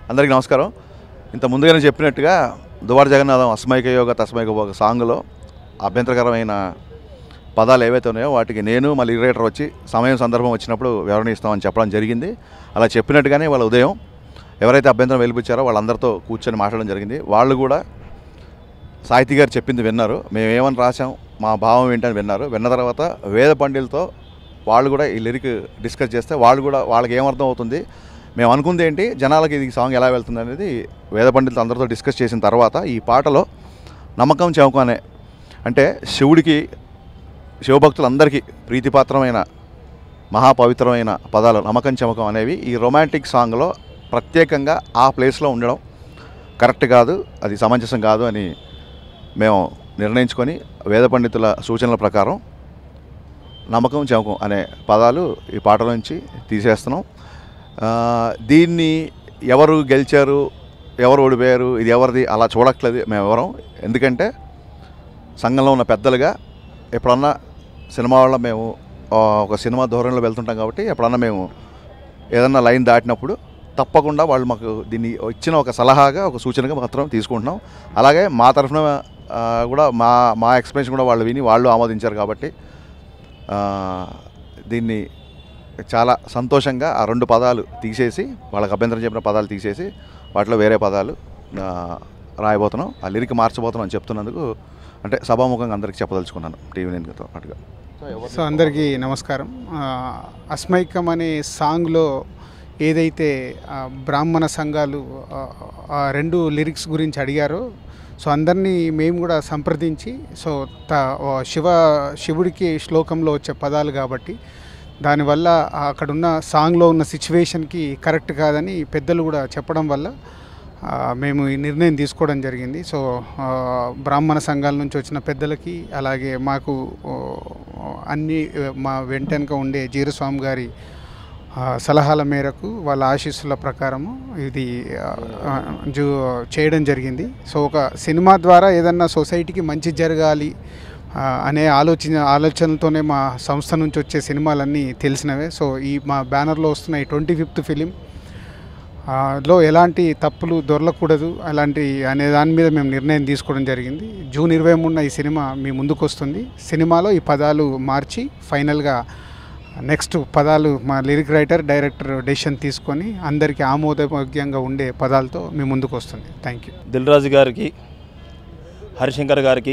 అందరికీ నమస్కారం ఇంత ముందుగానే చెప్పినట్టుగా దువార జగన్నాథం అస్మైక యోగ తస్మైక ఒక సాంగ్లో అభ్యంతరకరమైన పదాలు ఏవైతే ఉన్నాయో వాటికి నేను మా లిటరేటర్ వచ్చి సమయం సందర్భం వచ్చినప్పుడు వివరణ ఇస్తామని చెప్పడం జరిగింది అలా చెప్పినట్టుగానే వాళ్ళ ఉదయం ఎవరైతే అభ్యంతరం వెలిపించారో వాళ్ళందరితో కూర్చొని మాట్లాడడం జరిగింది వాళ్ళు కూడా సాహితీ గారు చెప్పింది విన్నారు మేము ఏమని రాసాం మా భావం ఏంటని విన్నారు విన్న తర్వాత వేద పండితులతో వాళ్ళు కూడా ఈ లిరిక్ డిస్కస్ చేస్తే వాళ్ళు కూడా వాళ్ళకి ఏమర్థం అవుతుంది మేము అనుకుంది ఏంటి జనాలకి ఇది సాంగ్ ఎలా వెళ్తుంది అనేది వేద పండితులు అందరితో డిస్కస్ చేసిన తర్వాత ఈ పాటలో నమ్మకం చౌకం అనే అంటే శివుడికి శివభక్తులందరికీ ప్రీతిపాత్రమైన మహాపవిత్రమైన పదాలు నమ్మకం చమకం అనేవి ఈ రొమాంటిక్ సాంగ్లో ప్రత్యేకంగా ఆ ప్లేస్లో ఉండడం కరెక్ట్ కాదు అది సమంజసం కాదు అని మేము నిర్ణయించుకొని వేద పండితుల సూచనల ప్రకారం నమ్మకం చమకం అనే పదాలు ఈ పాట నుంచి తీసేస్తున్నాం ఆ, దీన్ని ఎవరు గెలిచారు ఎవరు ఓడిపోయారు ఇది ఎవరిది అలా చూడట్లేదు మేము ఎవరం ఎందుకంటే సంఘంలో ఉన్న పెద్దలుగా ఎప్పుడన్నా సినిమా వల్ల మేము ఆ, ఒక సినిమా ధోరణిలో వెళ్తుంటాం కాబట్టి ఎప్పుడన్నా మేము ఏదన్నా లైన్ దాటినప్పుడు తప్పకుండా వాళ్ళు మాకు దీన్ని ఇచ్చిన ఒక సలహాగా ఒక సూచనగా మాత్రం తీసుకుంటున్నాం అలాగే మా తరఫున ఆ, కూడా మా మా ఎక్స్పీరియన్స్ కూడా వాళ్ళు విని వాళ్ళు ఆమోదించారు కాబట్టి ఆ, దీన్ని చాలా సంతోషంగా ఆ రెండు పదాలు తీసేసి వాళ్ళకి అభ్యంతరం చెప్పిన పదాలు తీసేసి వాటిలో వేరే పదాలు ఆ, రాయబోతున్నాం ఆ లిరిక్ మార్చబోతున్నాం అని చెప్తున్నందుకు అంటే సభాముఖంగా అందరికి చెప్పదలుచుకున్నాను టీవీ నేనుతో పాటుగా సో అందరికీ నమస్కారం ఆ, అస్మైకం అనే సాంగ్లో ఏదైతే ఆ, బ్రాహ్మణ సంఘాలు ఆ, ఆ రెండు లిరిక్స్ గురించి అడిగారో సో అందరినీ మేము కూడా సంప్రదించి సో త ఓ శివ శివుడికి శ్లోకంలో వచ్చే పదాలు కాబట్టి దానివల్ల అక్కడున్న సాంగ్లో ఉన్న సిచ్యువేషన్కి కరెక్ట్ కాదని పెద్దలు కూడా చెప్పడం వల్ల ఆ, మేము ఈ నిర్ణయం తీసుకోవడం జరిగింది సో ఆ, బ్రాహ్మణ సంఘాల నుంచి వచ్చిన పెద్దలకి అలాగే మాకు ఓ, అన్ని ఆ, మా వెంటెనక ఉండే జీరస్వామి గారి ఆ, సలహాల మేరకు వాళ్ళ ఆశీస్సుల ప్రకారము ఇది ఆ, ఆ, జూ చేయడం జరిగింది సో ఒక సినిమా ద్వారా ఏదన్నా సొసైటీకి మంచి జరగాలి ఆ, అనే ఆలోచన ఆలోచనలతోనే మా సంస్థ నుంచి వచ్చే సినిమాలన్నీ తెలిసినవే సో ఈ మా బ్యానర్లో వస్తున్న ఈ ట్వంటీ ఫిఫ్త్ ఫిలిం ఆ, లో ఎలాంటి తప్పులు దొరలకూడదు అలాంటి అనే దాని మీద మేము నిర్ణయం తీసుకోవడం జరిగింది జూన్ ఇరవై మూడున ఈ సినిమా మీ ముందుకు వస్తుంది సినిమాలో ఈ పదాలు మార్చి ఫైనల్గా నెక్స్ట్ పదాలు మా లిరిక్ రైటర్ డైరెక్టర్ డెసిషన్ తీసుకొని అందరికీ ఆమోదయోగ్యంగా ఉండే పదాలతో మీ ముందుకు వస్తుంది థ్యాంక్ యూ దిల్రాజు గారికి హరిశంకర్ గారికి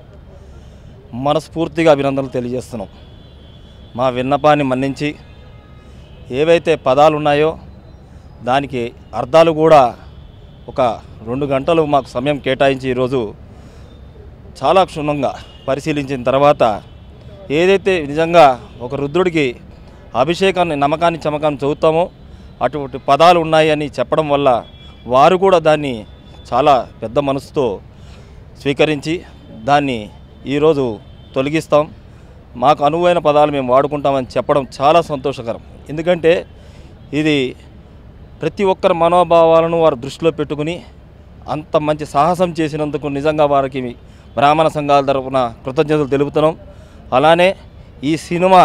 మనస్ఫూర్తిగా అభినందనలు తెలియజేస్తున్నాం మా విన్నపాన్ని మన్నించి ఏవైతే పదాలు ఉన్నాయో దానికి అర్థాలు కూడా ఒక రెండు గంటలు మాకు సమయం కేటాయించి ఈరోజు చాలా క్షుణ్ణంగా పరిశీలించిన తర్వాత ఏదైతే నిజంగా ఒక రుద్రుడికి అభిషేకాన్ని నమ్మకాన్ని చమకాన్ని చదువుతామో అటువంటి పదాలు ఉన్నాయని చెప్పడం వల్ల వారు కూడా దాన్ని చాలా పెద్ద మనసుతో స్వీకరించి దాన్ని ఈరోజు తొలగిస్తాం మాకు అనువైన పదాలు మేము వాడుకుంటామని చెప్పడం చాలా సంతోషకరం ఎందుకంటే ఇది ప్రతి ఒక్కరి మనోభావాలను వారు దృష్టిలో పెట్టుకుని అంత మంచి సాహసం చేసినందుకు నిజంగా వారికి బ్రాహ్మణ సంఘాల తరపున కృతజ్ఞతలు తెలుపుతున్నాం అలానే ఈ సినిమా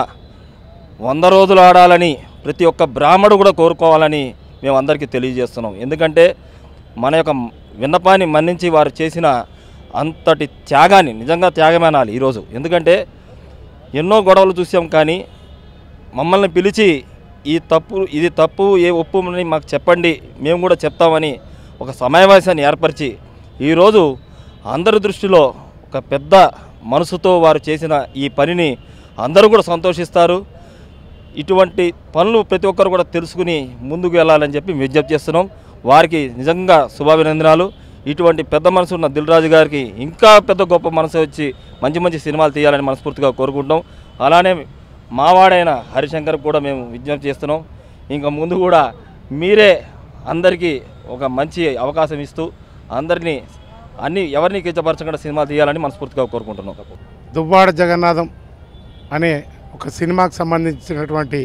వంద రోజులు ఆడాలని ప్రతి ఒక్క బ్రాహ్మడు కూడా కోరుకోవాలని మేము అందరికీ తెలియజేస్తున్నాం ఎందుకంటే మన యొక్క విన్నపాన్ని మన్నించి వారు చేసిన అంతటి త్యాగాన్ని నిజంగా త్యాగమనాలి ఈరోజు ఎందుకంటే ఎన్నో గొడవలు చూసాం కానీ మమ్మల్ని పిలిచి ఈ తప్పు ఇది తప్పు ఏ ఒప్పు అని మాకు చెప్పండి మేము కూడా చెప్తామని ఒక సమావేశాన్ని ఏర్పరిచి ఈరోజు అందరి దృష్టిలో ఒక పెద్ద మనసుతో వారు చేసిన ఈ పనిని అందరూ కూడా సంతోషిస్తారు ఇటువంటి పనులు ప్రతి ఒక్కరు కూడా తెలుసుకుని ముందుకు వెళ్ళాలని చెప్పి విజ్ఞప్తి చేస్తున్నాం వారికి నిజంగా శుభాభినందనాలు ఇటువంటి పెద్ద మనసు ఉన్న దిల్ రాజు గారికి ఇంకా పెద్ద గొప్ప మనసు వచ్చి మంచి మంచి సినిమాలు తీయాలని మనస్ఫూర్తిగా కోరుకుంటాం అలానే మావాడైన హరిశంకర్ కూడా మేము విజ్ఞప్తి చేస్తున్నాం ఇంకా ముందు కూడా మీరే అందరికీ ఒక మంచి అవకాశం ఇస్తూ అందరినీ అన్ని ఎవరిని కించపరచకుండా సినిమాలు తీయాలని మనస్ఫూర్తిగా కోరుకుంటున్నాం దువ్వాడ జగన్నాథం అనే ఒక సినిమాకు సంబంధించినటువంటి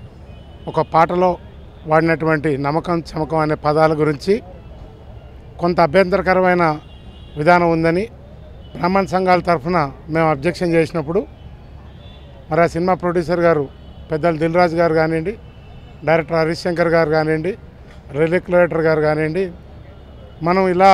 ఒక పాటలో వాడినటువంటి నమ్మకం చమకం అనే పదాల గురించి కొంత అభ్యంతరకరమైన విధానం ఉందని బ్రాహ్మణ సంఘాల తరఫున మేము అబ్జెక్షన్ చేసినప్పుడు మరి ఆ సినిమా ప్రొడ్యూసర్ గారు పెద్దలు దిల్ రాజు గారు కానివ్వండి డైరెక్టర్ హరీష్ శంకర్ గారు కానివ్వండి రెగ్యులేటర్ గారు కానివ్వండి మనం ఇలా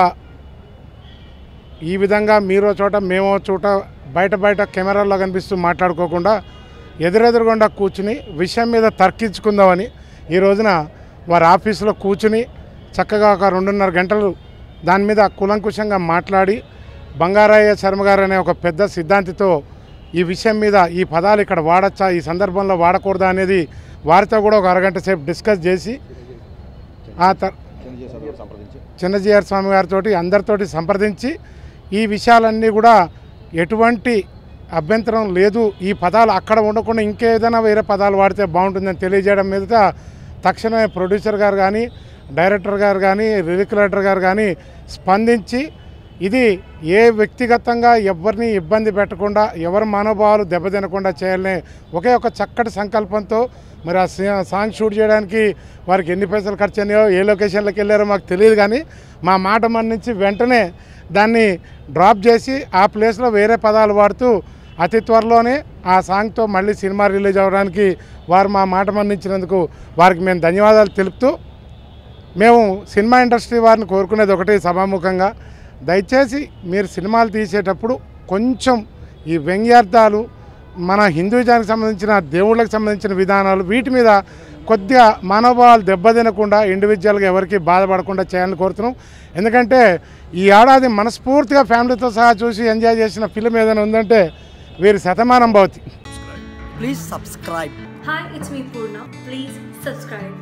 ఈ విధంగా మీరో చోట మేమో చోట బయట బయట కెమెరాల్లో కనిపిస్తూ మాట్లాడుకోకుండా ఎదురెదురుగుండా కూర్చుని విషయం మీద తర్కించుకుందామని ఈ రోజున వారి ఆఫీసులో కూర్చుని చక్కగా ఒక రెండున్నర గంటలు దాని మీద కులంకుశంగా మాట్లాడి బంగారయ్య శర్మ గారు అనే ఒక పెద్ద సిద్ధాంతితో ఈ విషయం మీద ఈ పదాలు ఇక్కడ వాడచ్చా ఈ సందర్భంలో వాడకూడదా అనేది వారితో కూడా ఒక అరగంట సేపు డిస్కస్ చేసి ఆ తర్ చిన్నజీఆర్ స్వామి గారితో అందరితోటి సంప్రదించి ఈ విషయాలన్నీ కూడా ఎటువంటి అభ్యంతరం లేదు ఈ పదాలు అక్కడ ఉండకుండా ఇంకేదైనా వేరే పదాలు వాడితే బాగుంటుందని తెలియజేయడం మీద తక్షణమే ప్రొడ్యూసర్ గారు కానీ డైరెక్టర్ గారు కానీ రిలిక్యులేటర్ గారు కానీ స్పందించి ఇది ఏ వ్యక్తిగతంగా ఎవరిని ఇబ్బంది పెట్టకుండా ఎవరి మనోభావాలు దెబ్బతినకుండా చేయాలనే ఒకే ఒక చక్కటి సంకల్పంతో మరి ఆ సీ- సాంగ్ షూట్ చేయడానికి వారికి ఎన్ని పైసలు ఖర్చు అయినాయో ఏ లొకేషన్లకు వెళ్ళారో మాకు తెలియదు కానీ మా మాట మన్నించి వెంటనే దాన్ని డ్రాప్ చేసి ఆ ప్లేస్లో వేరే పదాలు వాడుతూ అతి త్వరలోనే ఆ సాంగ్తో మళ్ళీ సినిమా రిలీజ్ అవ్వడానికి వారు మా మాట మన్నించినందుకు వారికి మేము ధన్యవాదాలు తెలుపుతూ మేము సినిమా ఇండస్ట్రీ వారిని కోరుకునేది ఒకటి సభాముఖంగా దయచేసి మీరు సినిమాలు తీసేటప్పుడు కొంచెం ఈ వ్యంగ్యార్థాలు మన హిందూజానికి సంబంధించిన దేవుళ్ళకి సంబంధించిన విధానాలు వీటి మీద కొద్దిగా మనోభావాలు దెబ్బతినకుండా ఇండివిజువల్గా ఎవరికి బాధపడకుండా చేయాలని కోరుతున్నాం ఎందుకంటే ఈ ఏడాది మనస్ఫూర్తిగా ఫ్యామిలీతో సహా చూసి ఎంజాయ్ చేసిన ఫిలిం ఏదైనా ఉందంటే వీరి శతమానం భవతి Please subscribe. Hi, it's me Purna. Please subscribe.